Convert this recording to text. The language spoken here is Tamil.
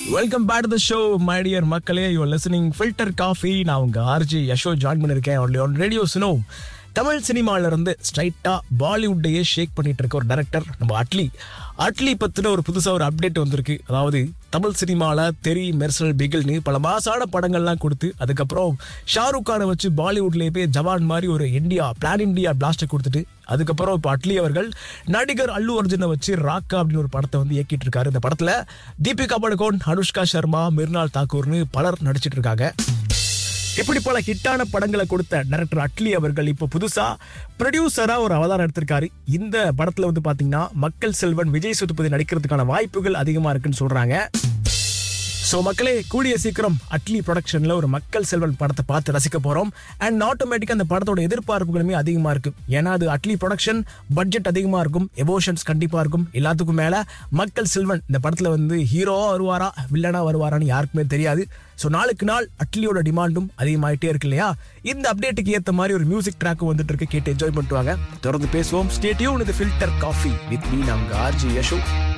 welcome back to the show my dear மக்களே யூ லிசனிங் ஃபில்டர் காஃபி நான் உங்க ஆர்ஜி யஷோ ஜாயின் பண்ணிருக்கேன் ஆன் ரேடியோ சுனோ தமிழ் சினிமால இருந்து ஸ்ட்ரைட்டா பாலிவுட்டையே ஷேக் பண்ணிட்டு இருக்க ஒரு டைரக்டர் நம்ம அட்லி அட்லி பத்தின ஒரு புதுசா ஒரு அப்டேட் வந்திருக்கு அதாவது தமிழ் சினிமால தெரி மெர்சல் பிகில்னு பல மாசான படங்கள்லாம் கொடுத்து அதுக்கப்புறம் ஷாருக் கானை வச்சு பாலிவுட்லயே போய் ஜவான் மாதிரி ஒரு இந்தியா பிளான் இந்தியா பிளாஸ்டை கொடுத்துட்டு அதுக்கப்புறம் இப்போ அட்லி அவர்கள் நடிகர் அல்லு அர்ஜுனை வச்சு ராக்கா அப்படின்னு ஒரு படத்தை வந்து இயக்கிட்டு இருக்காரு இந்த படத்துல தீபிகா படுகோன் அனுஷ்கா சர்மா மிர்னால் தாக்கூர்னு பலர் நடிச்சிட்டு இருக்காங்க இப்படி பல ஹிட்டான படங்களை கொடுத்த டைரக்டர் அட்லி அவர்கள் இப்போ புதுசா ப்ரொடியூசரா ஒரு அவதாரம் எடுத்திருக்காரு இந்த படத்துல வந்து பாத்தீங்கன்னா மக்கள் செல்வன் விஜய் சேதுபதி நடிக்கிறதுக்கான வாய்ப்புகள் அதிகமா இருக்குன்னு சொல்றாங்க ஸோ மக்களே கூடிய சீக்கிரம் அட்லி ப்ரொடக்ஷன்ல ஒரு மக்கள் செல்வன் படத்தை பார்த்து ரசிக்க போறோம் அண்ட் ஆட்டோமேட்டிக்கா அந்த படத்தோட எதிர்பார்ப்புகளுமே அதிகமா இருக்கு ஏன்னா அது அட்லி ப்ரொடக்ஷன் பட்ஜெட் அதிகமா இருக்கும் எமோஷன்ஸ் கண்டிப்பா இருக்கும் எல்லாத்துக்கும் மேல மக்கள் செல்வன் இந்த படத்துல வந்து ஹீரோவா வருவாரா வில்லனா வருவாரான்னு யாருக்குமே தெரியாது ஸோ நாளுக்கு நாள் அட்லியோட டிமாண்டும் அதிகமாயிட்டே இருக்கு இல்லையா இந்த அப்டேட்டுக்கு ஏத்த மாதிரி ஒரு மியூசிக் ட்ராக் வந்துட்டு இருக்கு கேட்டு என்ஜாய் பண்ணிட்டு வாங்க தொடர்ந்து பேசுவோம் ஸ்டேடியூன் இது ஃபில்டர் காஃபி வித் மீ நாங்க ஆர்ஜி யஷோ